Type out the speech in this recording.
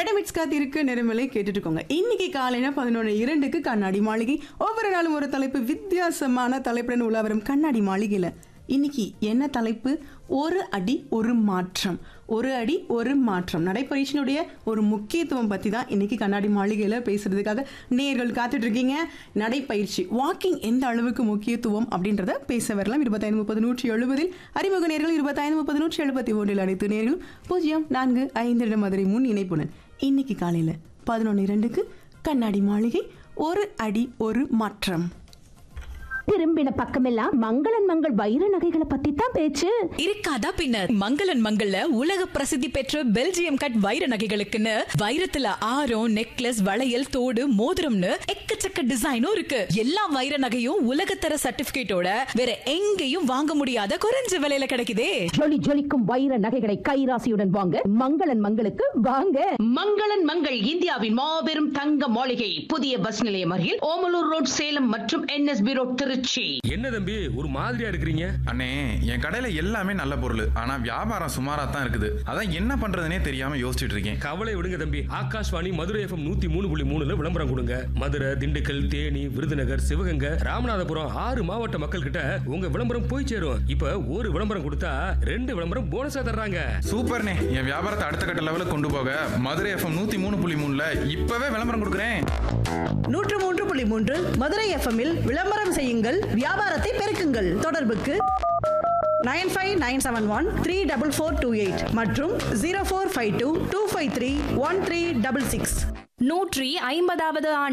மெடமிட்ஸ் காத்திருக்கு நிறமலை கேட்டுட்டு இருக்கோங்க இன்னைக்கு காலையில பதினொன்று இரண்டுக்கு கண்ணாடி மாளிகை ஒவ்வொரு நாளும் ஒரு தலைப்பு வித்தியாசமான தலைப்புடன் உலா வரும் கண்ணாடி மாளிகையில இன்னைக்கு என்ன தலைப்பு ஒரு அடி ஒரு மாற்றம் ஒரு அடி ஒரு மாற்றம் நடைப்பயிற்சியினுடைய ஒரு முக்கியத்துவம் பத்தி தான் இன்னைக்கு கண்ணாடி மாளிகையில பேசுறதுக்காக நேர்கள் காத்துட்டு இருக்கீங்க நடைப்பயிற்சி வாக்கிங் எந்த அளவுக்கு முக்கியத்துவம் அப்படின்றத பேச வரலாம் இருபத்தைந்து முப்பது நூற்றி எழுபதில் அறிமுக நேர்கள் இருபத்தைந்து முப்பது நூற்றி எழுபத்தி ஒன்றில் அனைத்து நேர்களும் பூஜ்ஜியம் நான்கு ஐந்து மதுரை முன் இணைப்புடன் இன்னைக்கு காலையில பதினொன்று இரண்டுக்கு கண்ணாடி மாளிகை ஒரு அடி ஒரு மாற்றம் திரும்பின பக்கமெல்லாம் மங்களன் மங்கள் வைர நகைகளை பத்தி தான் பேச்சு இருக்காதா பின்னர் மங்களன் மங்கள்ல உலக பிரசித்தி பெற்ற பெல்ஜியம் கட் வைர நகைகளுக்குன்னு வைரத்துல ஆரம் நெக்லஸ் வளையல் தோடு மோதிரம்னு எக்கச்சக்க டிசைனும் இருக்கு எல்லா வைர நகையும் உலகத்தர சர்டிபிகேட்டோட வேற எங்கேயும் வாங்க முடியாத குறைஞ்ச விலையில கிடைக்குதே ஜொலி ஜொலிக்கும் வைர நகைகளை கைராசியுடன் வாங்க மங்களன் மங்களுக்கு வாங்க மங்களன் மங்கள் இந்தியாவின் மாபெரும் தங்க மாளிகை புதிய பஸ் நிலையம் அருகில் ஓமலூர் ரோட் சேலம் மற்றும் என்எஸ்பி ரோட் திருச்சி என்ன தம்பி ஒரு மாதிரியா இருக்கிறீங்க அண்ணே என் கடையில எல்லாமே நல்ல பொருள் ஆனா வியாபாரம் சுமாரா தான் இருக்குது அதான் என்ன பண்றதுனே தெரியாம யோசிச்சுட்டு இருக்கேன் கவலை விடுங்க தம்பி ஆகாஷ்வாணி மதுரை எஃப்எம் நூத்தி மூணு புள்ளி மூணுல விளம்பரம் கொடுங்க மதுரை திண்டுக்கல் தேனி விருதுநகர் சிவகங்கை ராமநாதபுரம் ஆறு மாவட்ட மக்கள் கிட்ட உங்க விளம்பரம் போய் சேரும் இப்ப ஒரு விளம்பரம் கொடுத்தா ரெண்டு விளம்பரம் போனஸா தர்றாங்க சூப்பர்ண்ணே என் வியாபாரத்தை அடுத்த கட்ட லெவலுக்கு கொண்டு போக மதுரை எஃப்எம் நூத்தி மூணு புள்ளி மூணுல இப்பவே விளம்பரம் கொடுக்குறேன் நூற்று மூன்று புள்ளி மூன்று மதுரை எஃப்எம்மில் விளம்பரம் செய்யுங்கள் வியாபாரத்தை பெருக்குங்கள் தொடர்புக்கு nine five nine seven one three double four two eight மற்றும் zero four five two two five three one three double six நூற்றி ஐம்பதாவது ஆண்டு